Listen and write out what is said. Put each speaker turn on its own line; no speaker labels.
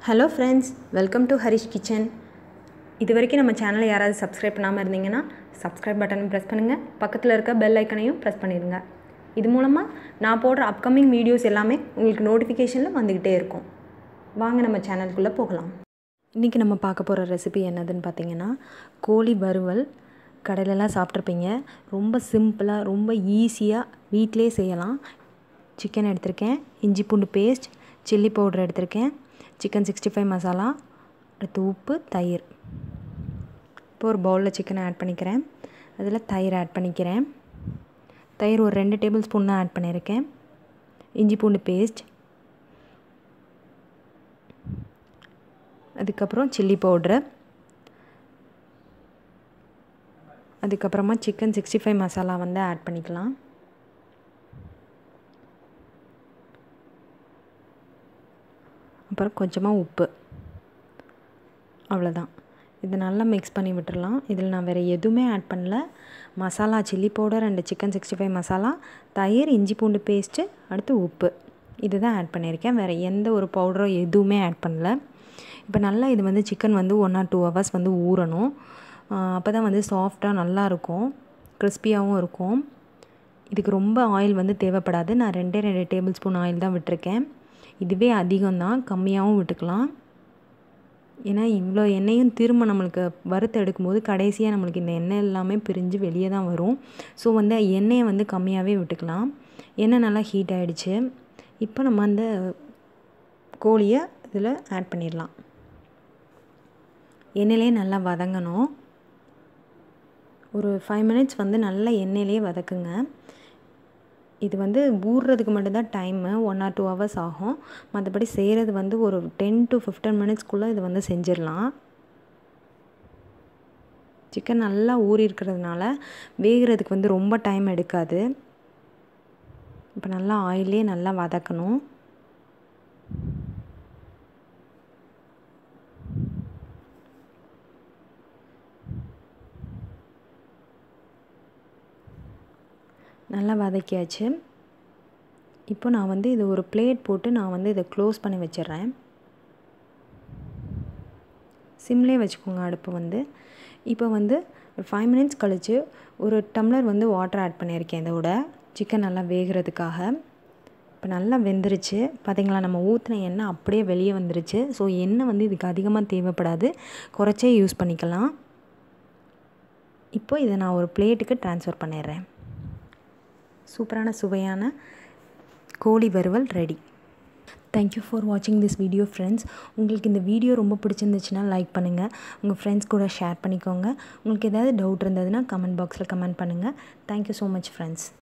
hello friends welcome to Harish kitchen இது வரைக்கும் நம்ம சேனலை யாராவது சப்ஸ்கிரைப் பண்ணாமல் இருந்தீங்கன்னா சப்ஸ்கிரைப் பட்டனை ப்ரெஸ் பண்ணுங்கள் பக்கத்தில் இருக்க பெல் ஐக்கனையும் ப்ரெஸ் பண்ணிடுங்க இது மூலமாக நான் போடுற அப்கமிங் வீடியோஸ் எல்லாமே உங்களுக்கு நோட்டிஃபிகேஷனில் வந்துக்கிட்டே இருக்கும் வாங்க நம்ம சேனலுக்குள்ளே போகலாம் இன்றைக்கி நம்ம பார்க்க போகிற ரெசிபி என்னதுன்னு பார்த்தீங்கன்னா கோழி வறுவல் கடையிலலாம் சாப்பிட்ருப்பீங்க ரொம்ப சிம்பிளாக ரொம்ப ஈஸியாக வீட்டிலே செய்யலாம் சிக்கன் எடுத்திருக்கேன் இஞ்சி பூண்டு பேஸ்ட் சில்லி பவுடர் எடுத்திருக்கேன் சிக்கன் சிக்ஸ்டி ஃபைவ் மசாலா அடுத்து உப்பு தயிர் இப்போ ஒரு பவுலில் சிக்கனை ஆட் பண்ணிக்கிறேன் அதில் தயிர் ஆட் பண்ணிக்கிறேன் தயிர் ஒரு ரெண்டு டேபிள் ஸ்பூன் தான் ஆட் பண்ணியிருக்கேன் இஞ்சி பூண்டு பேஸ்ட் அதுக்கப்புறம் சில்லி பவுட்ரு அதுக்கப்புறமா சிக்கன் சிக்ஸ்டி ஃபைவ் மசாலா வந்து ஆட் பண்ணிக்கலாம் அப்புறம் கொஞ்சமாக உப்பு அவ்வளோதான் இது நல்லா மிக்ஸ் பண்ணி விட்டுறலாம் இதில் நான் வேறு எதுவுமே ஆட் பண்ணல masala chilli powder and chicken sixty five masala தயிர் இஞ்சி பூண்டு பேஸ்ட்டு அடுத்து உப்பு இது தான் ஆட் பண்ணியிருக்கேன் வேறு எந்த ஒரு பவுடரோ எதுவுமே ஆட் பண்ணல இப்போ நல்லா இது வந்து சிக்கன் வந்து ஒன் ஆர் டூ ஹவர்ஸ் வந்து ஊறணும் அப்போ தான் வந்து சாஃப்டாக நல்லாயிருக்கும் கிறிஸ்பியாகவும் இருக்கும் இதுக்கு ரொம்ப ஆயில் வந்து தேவைப்படாது நான் ரெண்டே ரெண்டு டேபிள் ஸ்பூன் ஆயில் தான் விட்டுருக்கேன் இதுவே அதிகம்தான் கம்மியாகவும் விட்டுக்கலாம் ஏன்னா இவ்வளோ எண்ணெயும் திரும்ப நம்மளுக்கு வறுத்து எடுக்கும்போது கடைசியாக நம்மளுக்கு இந்த எண்ணெய் எல்லாமே பிரிஞ்சு வெளியே தான் வரும் ஸோ வந்து எண்ணெயை வந்து கம்மியாகவே விட்டுக்கலாம் எண்ணெய் நல்லா ஹீட் ஆகிடுச்சு இப்போ நம்ம அந்த கோழியை இதில் ஆட் பண்ணிடலாம் எண்ணெயிலே நல்லா வதங்கணும் ஒரு ஃபைவ் மினிட்ஸ் வந்து நல்லா எண்ணெயிலே வதக்குங்க இது வந்து ஊறுறதுக்கு மட்டும்தான் time one or two hours ஆகும் மற்றபடி செய்கிறது வந்து ஒரு டென் டு ஃபிஃப்டீன் மினிட்ஸ்க்குள்ளே இது வந்து செஞ்சிடலாம் சிக்கன் நல்லா ஊறி இருக்கிறதுனால வேகிறதுக்கு வந்து ரொம்ப டைம் எடுக்காது இப்போ நல்லா ஆயிலே நல்லா வதக்கணும் நல்லா வதக்கியாச்சு இப்போ நான் வந்து இது ஒரு பிளேட் போட்டு நான் வந்து இதை க்ளோஸ் பண்ணி வச்சிடுறேன் சிம்லேயே வச்சுக்கோங்க அடுப்பு வந்து இப்போ வந்து ஒரு ஃபைவ் மினிட்ஸ் கழித்து ஒரு டம்ளர் வந்து வாட்டர் ஆட் பண்ணியிருக்கேன் இதோட சிக்கன் நல்லா வேகிறதுக்காக இப்போ நல்லா வெந்துருச்சு பார்த்திங்களா நம்ம ஊற்றின எண்ணெய் அப்படியே வெளியே வந்துருச்சு ஸோ எண்ணெய் வந்து இதுக்கு அதிகமாக தேவைப்படாது குறைச்சே யூஸ் பண்ணிக்கலாம் இப்போ இதை நான் ஒரு பிளேட்டுக்கு ட்ரான்ஸ்ஃபர் பண்ணிடுறேன் சூப்பரான சுவையான கோழி வறுவல் ரெடி தேங்க்யூ ஃபார் வாட்சிங் திஸ் வீடியோ ஃப்ரெண்ட்ஸ் உங்களுக்கு இந்த வீடியோ ரொம்ப பிடிச்சிருந்துச்சுன்னா லைக் பண்ணுங்கள் உங்கள் ஃப்ரெண்ட்ஸ் கூட ஷேர் பண்ணிக்கோங்க உங்களுக்கு ஏதாவது டவுட் இருந்ததுன்னா கமெண்ட் பாக்ஸில் கமெண்ட் பண்ணுங்கள் தேங்க்யூ ஸோ மச் ஃப்ரெண்ட்ஸ்